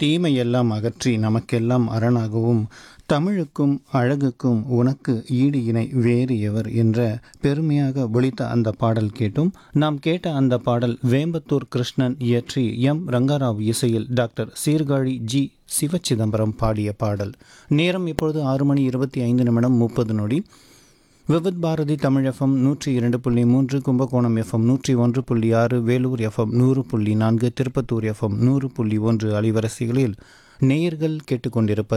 தீமையெல்லாம் அகற்றி நமக்கெல்லாம் அரணாகவும் தமிழுக்கும் அழகுக்கும் உனக்கு ஈடு இணை வேறு எவர் என்ற பெருமையாக ஒலித்த அந்த பாடல் கேட்டும் நாம் கேட்ட அந்த பாடல் வேம்பத்தூர் கிருஷ்ணன் இயற்றி எம் ரங்கராவ் இசையில் டாக்டர் சீர்காழி ஜி சிவச்சிதம்பரம் பாடிய பாடல் நேரம் இப்பொழுது ஆறு மணி இருபத்தி ஐந்து நிமிடம் முப்பது நொடி விவித் பாரதி தமிழ் எஃப்எம் நூற்றி இரண்டு புள்ளி மூன்று கும்பகோணம் எஃப்எம் நூற்றி ஒன்று புள்ளி ஆறு வேலூர் எஃப்எம் நூறு புள்ளி நான்கு திருப்பத்தூர் எஃப்எம் நூறு புள்ளி ஒன்று அலைவரிசைகளில் நேயர்கள் கேட்டுக்கொண்டிருப்பது